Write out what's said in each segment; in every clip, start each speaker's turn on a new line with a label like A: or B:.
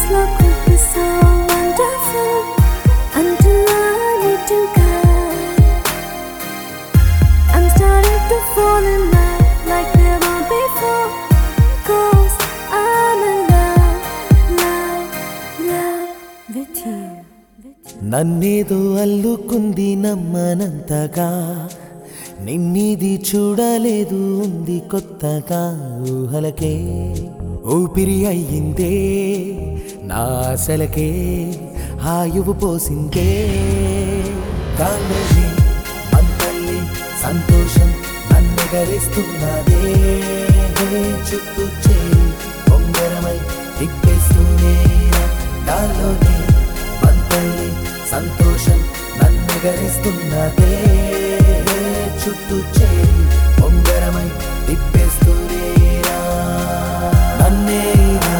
A: love could be so wonderful until I need to go. I'm starting to fall in love like never before. Cause I'm in love, love, love with you.
B: నన్నేదో అల్లుకుంది నమ్మనంతగా నిన్నిది చూడలేదు ఉంది కొత్తగా ఊహలకే ఊపిరి అయ్యిందే నా ఆశలకే ఆయువు పోసిందే గాల్లోని మంటల్లి సంతోషం నన్నెగరిస్తున్నదే చుట్టూ చేయి బొంగరమై తిప్పేస్తూనే గాల్లోని మంటల్లి సంతోషం నన్నెగరిస్తున్నదే చుట్టూ చేయి బొంగరమై తిప్పేస్తూనే నన్నే ఇలా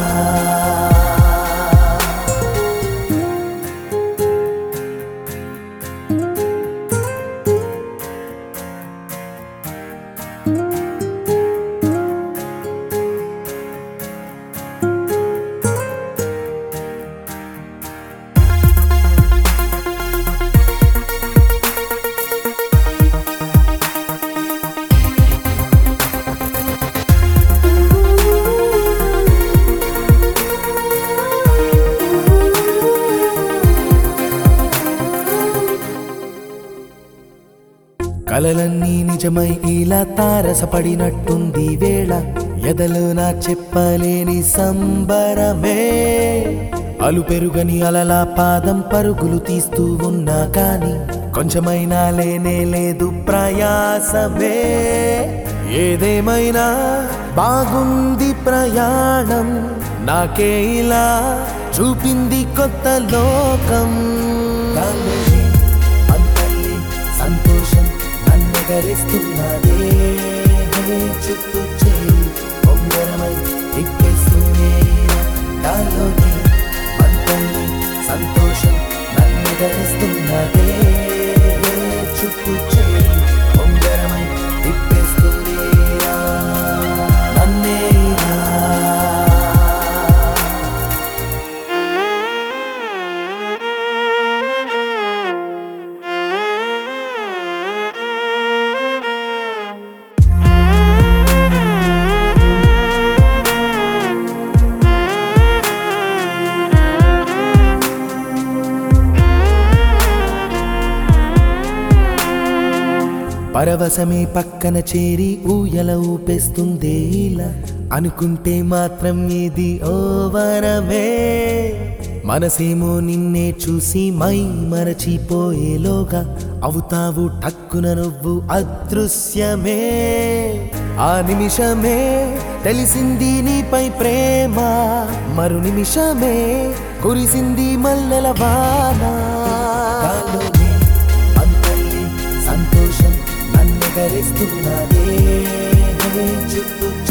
B: కలలన్నీ నిజమై ఇలా తారసపడినట్టుంది వేళ ఎదలో నా చెప్పలేని సంబరమే అలు పెరుగని అలలా పాదం పరుగులు తీస్తూ ఉన్నా కాని కొంచెమైనా లేనే లేదు ప్రయాసమే ఏదేమైనా బాగుంది ప్రయాణం నాకే ఇలా చూపింది కొత్త లోకం గాల్లోని అంతల్లి సంతోషం నన్నెగరిస్తున్నదే చుట్టూ చేయి బొంగరమై తిప్పేస్తూనే నాలోని అంతల్లి సంతోషం నన్నెగరిస్తున్నదే చుట్టూ చేయి బొంగరమై తిప్పేస్తూనే నన్నే ఇలా పరవశమే పక్కన చేరి ఊయల ఊపేస్తుందే ఇలా అనుకుంటే మాత్రం ఇది ఓ వరమే మనసేమో నిన్నే చూసి మై మరచిపోయేలోగా అవుతావు టక్కున నువ్వు అదృశ్యమే ఆ నిమిషమే తెలిసింది నీపై ప్రేమ మరు నిమిషమే కురిసింది మల్లెల వాన గాల్లోని అంతల్లి సంతోషం నన్నెగరిస్తున్నదే చుట్టూ